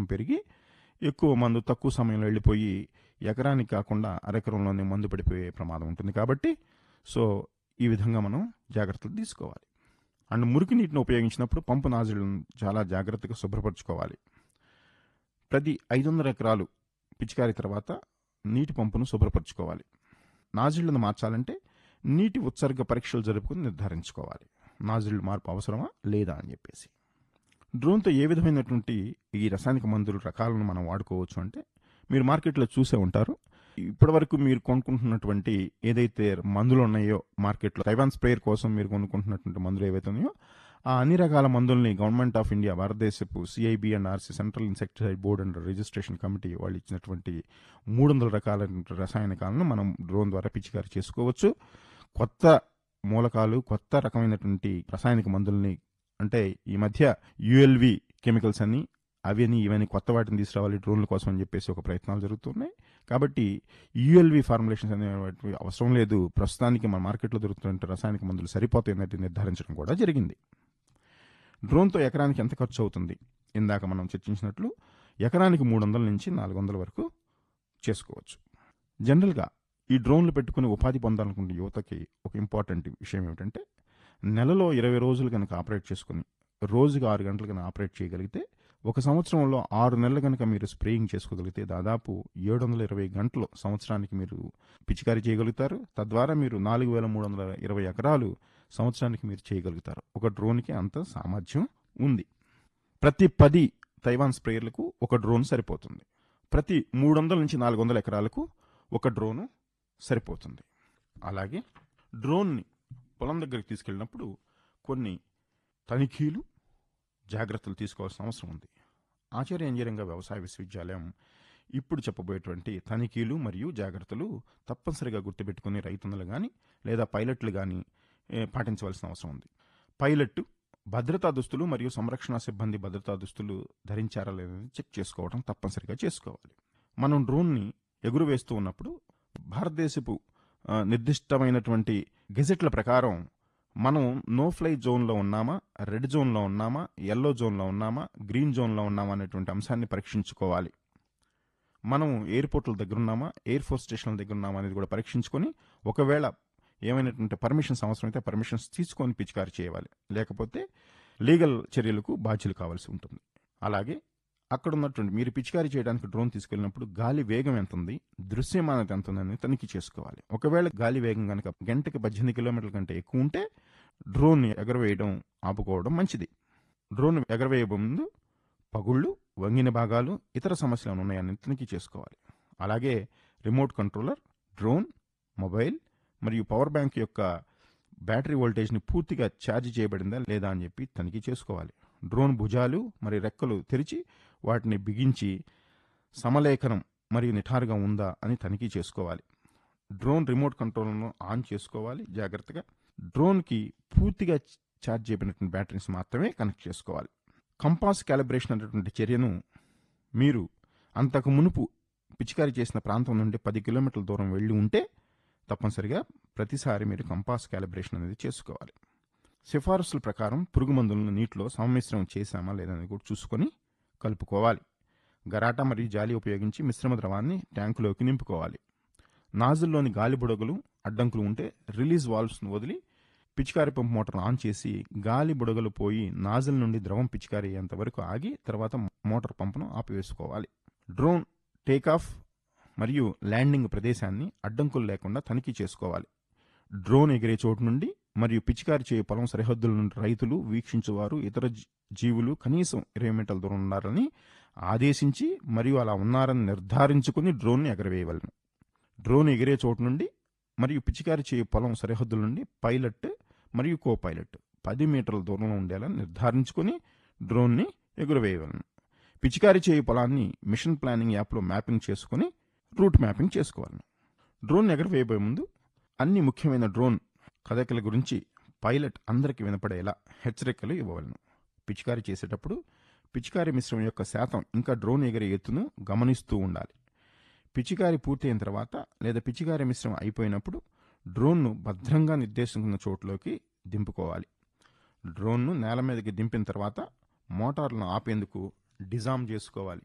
పెరిగి ఎక్కువ మందు తక్కువ సమయంలో వెళ్ళిపోయి ఎకరానికి కాకుండా అరెకరంలోనే మందు పడిపోయే ప్రమాదం ఉంటుంది కాబట్టి సో ఈ విధంగా మనం జాగ్రత్తలు తీసుకోవాలి అండ్ మురికి నీటిని ఉపయోగించినప్పుడు పంపు నాజిళ్లను చాలా జాగ్రత్తగా శుభ్రపరచుకోవాలి ప్రతి ఐదు వందల ఎకరాలు పిచికారి తర్వాత నీటి పంపును శుభ్రపరచుకోవాలి నాజిళ్లను మార్చాలంటే నీటి ఉత్సర్గ పరీక్షలు జరుపుకుని నిర్ధారించుకోవాలి నాజిళ్లు మార్పు అవసరమా లేదా అని చెప్పేసి డ్రోన్తో ఏ విధమైనటువంటి ఈ రసాయనిక మందుల రకాలను మనం వాడుకోవచ్చు అంటే మీరు మార్కెట్లో చూసే ఉంటారు ఇప్పటివరకు మీరు కొనుక్కుంటున్నటువంటి ఏదైతే మందులు ఉన్నాయో మార్కెట్లో తైవాన్ స్ప్రేయర్ కోసం మీరు కొనుక్కుంటున్నటువంటి మందులు ఏవైతే ఉన్నాయో ఆ అన్ని రకాల మందుల్ని గవర్నమెంట్ ఆఫ్ ఇండియా భారతదేశపు CIB and RC central insecticide board and registration committee వాళ్ళు ఇచ్చినటువంటి మూడు వందల రకాల రసాయనికాలను మనం డ్రోన్ ద్వారా పిచికారి చేసుకోవచ్చు కొత్త మూలకాలు కొత్త రకమైనటువంటి రసాయనిక మందుల్ని అంటే ఈ మధ్య యుఎల్వి కెమికల్స్ అని అవని ఇవన్నీ కొత్త వాటిని తీసుకురావాలి డ్రోన్ల కోసం అని చెప్పేసి ఒక ప్రయత్నాలు జరుగుతున్నాయి కాబట్టి యుఎల్వి ఫార్ములేషన్స్ అనేవి అవసరం లేదు ప్రస్తుతానికి మన మార్కెట్లో దొరుకుతున్న రసాయనిక మందులు సరిపోతాయన్నట్టు నిర్ధారించడం కూడా జరిగింది డ్రోన్తో ఎకరానికి ఎంత ఖర్చు అవుతుంది ఇందాక మనం చర్చించినట్లు ఎకరానికి మూడు వందల నుంచి నాలుగు వందల వరకు చేసుకోవచ్చు జనరల్గా ఈ డ్రోన్లు పెట్టుకుని ఉపాధి పొందాలనుకునే యువతకి ఒక ఇంపార్టెంట్ విషయం ఏమిటంటే నెలలో ఇరవై రోజులు కనుక ఆపరేట్ చేసుకుని రోజుకి ఆరు గంటలు కనుక ఆపరేట్ చేయగలిగితే ఒక సంవత్సరంలో ఆరు నెలలు కనుక మీరు స్ప్రేయింగ్ చేసుకోగలిగితే దాదాపు ఏడు వందల ఇరవై గంటలు సంవత్సరానికి మీరు పిచికారీ చేయగలుగుతారు తద్వారా మీరు నాలుగు వేల మూడు వందల ఇరవై ఎకరాలు సంవత్సరానికి మీరు చేయగలుగుతారు ఒక డ్రోన్కి అంత సామర్థ్యం ఉంది ప్రతి పది తైవాన్ స్ప్రేయర్లకు ఒక డ్రోన్ సరిపోతుంది ప్రతి మూడు వందల నుంచి నాలుగు వందల ఎకరాలకు ఒక డ్రోను సరిపోతుంది అలాగే డ్రోన్ని పొలం దగ్గరికి తీసుకెళ్ళినప్పుడు కొన్ని తనిఖీలు జాగ్రత్తలు తీసుకోవాల్సిన అవసరం ఉంది ఆచార్య ఇంజనీరింగ్ వ్యవసాయ విశ్వవిద్యాలయం ఇప్పుడు చెప్పబోయేటువంటి తనిఖీలు మరియు జాగ్రత్తలు తప్పనిసరిగా గుర్తుపెట్టుకుని రైతన్నలు కానీ లేదా పైలట్లు కానీ పాటించవలసిన అవసరం ఉంది పైలట్ భద్రతా దుస్తులు మరియు సంరక్షణ సిబ్బంది భద్రతా దుస్తులు ధరించారా లేదని చెక్ చేసుకోవడం తప్పనిసరిగా చేసుకోవాలి మనం డ్రోన్ని ఎగురువేస్తూ ఉన్నప్పుడు భారతదేశపు ఆ, నిర్దిష్టమైనటువంటి గెజెట్ల ప్రకారం మనం నో ఫ్లై జోన్లో ఉన్నామా రెడ్ జోన్లో ఉన్నామా ఎల్లో జోన్లో ఉన్నామా గ్రీన్ జోన్లో ఉన్నామా అనేటువంటి అంశాన్ని పరీక్షించుకోవాలి మనం ఎయిర్పోర్ట్ల దగ్గర ఉన్నామా ఎయిర్ ఫోర్స్ స్టేషన్ల దగ్గర ఉన్నామా అనేది కూడా పరీక్షించుకొని ఒకవేళ ఏమైనటువంటి పర్మిషన్స్ అవసరమైతే పర్మిషన్స్ తీసుకొని పిచికారి చేయాలి లేకపోతే లీగల్ చర్యలకు బాధ్యులు కావాల్సి ఉంటుంది అలాగే అక్కడ ఉన్నటువంటి మీరు పిచికారీ చేయడానికి డ్రోన్ తీసుకెళ్ళినప్పుడు గాలి వేగం ఎంత ఉంది దృశ్యమానత ఎంత ఉందని తనిఖీ చేసుకోవాలి ఒకవేళ గాలి వేగం కనుక గంటకి పద్దెనిమిది కిలోమీటర్ల కంటే ఎక్కువ ఉంటే డ్రోన్ ఎగరవేయడం ఆపుకోవడం మంచిది డ్రోన్ ఎగరవేయ ముందు పగుళ్ళు వంగిన భాగాలు ఇతర సమస్యలు ఏమైనా ఉన్నాయని తనిఖీ చేసుకోవాలి అలాగే రిమోట్ కంట్రోలర్ డ్రోన్ మొబైల్ మరియు పవర్ బ్యాంక్ యొక్క బ్యాటరీ వోల్టేజ్ని పూర్తిగా ఛార్జ్ చేయబడిందా లేదా అని చెప్పి తనిఖీ చేసుకోవాలి డ్రోన్ భుజాలు మరియు రెక్కలు తెరిచి వాటిని బిగించి సమలేఖనం మరియు నిఠారుగా ఉందా అని తనిఖీ చేసుకోవాలి డ్రోన్ రిమోట్ కంట్రోల్ను ఆన్ చేసుకోవాలి జాగ్రత్తగా డ్రోన్కి పూర్తిగా ఛార్జ్ చేయబడినటువంటి బ్యాటరీస్ మాత్రమే కనెక్ట్ చేసుకోవాలి కంపాస్ క్యాలిబ్రేషన్ అనేటువంటి చర్యను మీరు అంతకు మునుపు పిచికారీ చేసిన ప్రాంతం నుండి పది కిలోమీటర్ల దూరం వెళ్ళి ఉంటే తప్పనిసరిగా ప్రతిసారి మీరు కంపాస్ క్యాలిబ్రేషన్ అనేది చేసుకోవాలి సిఫారసుల ప్రకారం పురుగు మందులను నీటిలో సమ్మిశ్రం చేశామా లేదని కూడా చూసుకొని కలుపుకోవాలి గరాటా మరియు జాలి ఉపయోగించి మిశ్రమ ద్రవాన్ని ట్యాంకులోకి నింపుకోవాలి నాజుల్లోని గాలి బుడగలు అడ్డంకులు ఉంటే రిలీజ్ వాల్వ్స్ను వదిలి పిచికారి పంపు మోటార్ ఆన్ చేసి గాలి బుడగలు పోయి నాజిల్ నుండి ద్రవం పిచికారి అయ్యేంత వరకు ఆగి తర్వాత మోటార్ పంపును ఆపివేసుకోవాలి డ్రోన్ టేకాఫ్ మరియు ల్యాండింగ్ ప్రదేశాన్ని అడ్డంకులు లేకుండా తనిఖీ చేసుకోవాలి డ్రోన్ ఎగిరే చోటు నుండి మరియు పిచికారి చేయు పొలం సరిహద్దుల నుండి రైతులు వీక్షించువారు ఇతర జీ- జీవులు కనీసం ఇరవై మీటర్ల దూరం ఉన్నారని ఆదేశించి మరియు అలా ఉన్నారని నిర్ధారించుకుని డ్రోన్ను ఎగరవేయవలను డ్రోన్ ఎగిరే చోటు నుండి మరియు పిచికారి చేయు పొలం సరిహద్దుల నుండి పైలట్ మరియు కో పైలట్ పది మీటర్ల దూరంలో ఉండేలా నిర్ధారించుకుని డ్రోన్ని ఎగురవేయవలను పిచికారి చేయు పొలాన్ని మిషన్ ప్లానింగ్ యాప్లో మ్యాపింగ్ చేసుకుని రూట్ మ్యాపింగ్ చేసుకోవాలి డ్రోన్ ఎగరవేయబోయే ముందు అన్ని ముఖ్యమైన డ్రోన్ కదలికల గురించి పైలట్ అందరికీ వినపడేలా హెచ్చరికలు ఇవ్వవలను పిచికారి చేసేటప్పుడు పిచికారి మిశ్రమం యొక్క శాతం ఇంకా డ్రోన్ ఎగిరే ఎత్తును గమనిస్తూ ఉండాలి పిచికారి పూర్తయిన తర్వాత లేదా పిచికారి మిశ్రమం అయిపోయినప్పుడు డ్రోన్ను భద్రంగా నిర్దేశించిన చోట్లోకి దింపుకోవాలి డ్రోన్ను నేల మీదకి దింపిన తర్వాత మోటార్లను ఆపేందుకు డిజామ్ చేసుకోవాలి